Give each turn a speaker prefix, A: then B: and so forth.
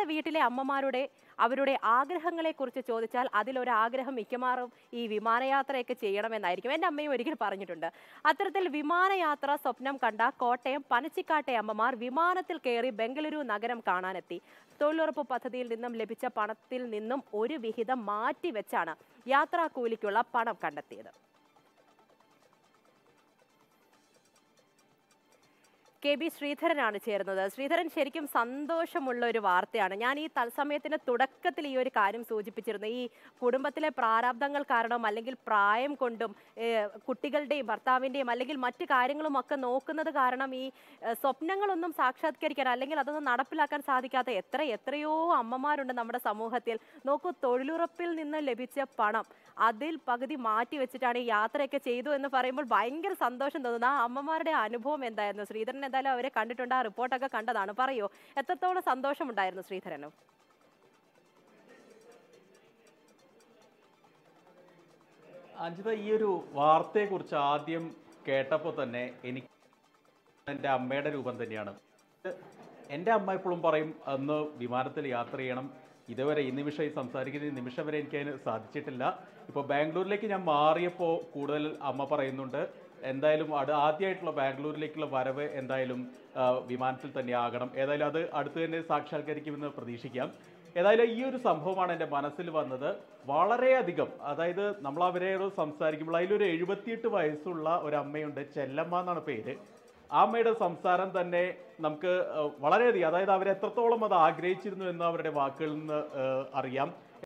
A: നമ്മുടെ വീട്ടിലെ അമ്മമാരുടെ അവരുടെ ആഗ്രഹങ്ങളെക്കുറിച്ച് ചോദിച്ചാൽ അതിലൊരു ആഗ്രഹം മിക്കവാറും ഈ വിമാനയാത്രയൊക്കെ ചെയ്യണമെന്നായിരിക്കും എൻ്റെ അമ്മയും ഒരിക്കൽ പറഞ്ഞിട്ടുണ്ട് അത്തരത്തിൽ വിമാനയാത്ര സ്വപ്നം കണ്ട കോട്ടയം പനച്ചിക്കാട്ടെ അമ്മമാർ വിമാനത്തിൽ കയറി ബംഗളൂരു നഗരം കാണാനെത്തി തൊഴിലുറപ്പ് പദ്ധതിയിൽ നിന്നും ലഭിച്ച പണത്തിൽ നിന്നും ഒരു വിഹിതം മാറ്റിവെച്ചാണ് യാത്രാ കൂലിക്കുള്ള പണം കണ്ടെത്തിയത് കെ ബി ശ്രീധരനാണ് ചേരുന്നത് ശ്രീധരൻ ശരിക്കും സന്തോഷമുള്ള ഒരു വാർത്തയാണ് ഞാൻ ഈ തത്സമയത്തിന്റെ തുടക്കത്തിൽ ഈ ഒരു കാര്യം സൂചിപ്പിച്ചിരുന്നു ഈ കുടുംബത്തിലെ പ്രാരാബ്ദങ്ങൾ കാരണം അല്ലെങ്കിൽ പ്രായം കൊണ്ടും ഏഹ്, കുട്ടികളുടെയും ഭർത്താവിന്റെയും അല്ലെങ്കിൽ മറ്റു കാര്യങ്ങളും ഒക്കെ നോക്കുന്നത് കാരണം ഈ ഏഹ്, സ്വപ്നങ്ങളൊന്നും സാക്ഷാത്കരിക്കാൻ അല്ലെങ്കിൽ അതൊന്നും നടപ്പിലാക്കാൻ സാധിക്കാത്ത എത്ര എത്രയോ അമ്മമാരുണ്ട് നമ്മുടെ സമൂഹത്തിൽ നോക്കൂ തൊഴിലുറപ്പിൽ നിന്ന് ലഭിച്ച പണം അതിൽ പകുതി മാറ്റി വെച്ചിട്ടാണ് ഈ യാത്രയൊക്കെ ചെയ്തു എന്ന് പറയുമ്പോൾ ഭയങ്കര സന്തോഷം തോന്നുന്നു ആ അമ്മമാരുടെ അനുഭവം എന്തായിരുന്നു ശ്രീധരൻ എന്തായാലും അവരെ കണ്ടിട്ടുണ്ട് ആ റിപ്പോർട്ടൊക്കെ കണ്ടതാണ് പറയൂ എത്രത്തോളം സന്തോഷമുണ്ടായിരുന്നു ശ്രീധരനും
B: അഞ്ജിത ഈ ഒരു വാർത്തയെക്കുറിച്ച് ആദ്യം കേട്ടപ്പോൾ തന്നെ എനിക്ക് എൻ്റെ അമ്മയുടെ രൂപം തന്നെയാണ് എൻ്റെ അമ്മ എപ്പോഴും പറയും അന്ന് വിമാനത്തിൽ യാത്ര ചെയ്യണം ഇതുവരെ ഈ നിമിഷം ഈ സംസാരിക്കുന്ന ഈ നിമിഷം വരെ എനിക്ക് അതിന് സാധിച്ചിട്ടില്ല ഇപ്പോൾ ബാംഗ്ലൂരിലേക്ക് ഞാൻ മാറിയപ്പോൾ കൂടുതൽ അമ്മ പറയുന്നുണ്ട് എന്തായാലും അത് ആദ്യമായിട്ടുള്ള ബാംഗ്ലൂരിലേക്കുള്ള വരവ് എന്തായാലും ആ, വിമാനത്തിൽ തന്നെ ആകണം ഏതായാലും അത് അടുത്ത് തന്നെ സാക്ഷാത്കരിക്കുമെന്ന് പ്രതീക്ഷിക്കാം ഏതായാലും ഈ ഒരു സംഭവമാണ് എൻ്റെ മനസ്സിൽ വന്നത് വളരെയധികം അതായത് നമ്മൾ അവരോട് സംസാരിക്കുമ്പോൾ അതിലൊരു എഴുപത്തിയെട്ട് വയസ്സുള്ള ഒരു അമ്മയുണ്ട് ചെല്ലമ്മ എന്നാണ് പേര് ആ അമ്മയുടെ സംസാരം തന്നെ നമുക്ക് ഏഹ്, വളരെയധികം അതായത് അവർ എത്രത്തോളം അത് ആഗ്രഹിച്ചിരുന്നു എന്ന് അവരുടെ വാക്കുകളിൽ നിന്ന് ഏഹ്, അറിയാം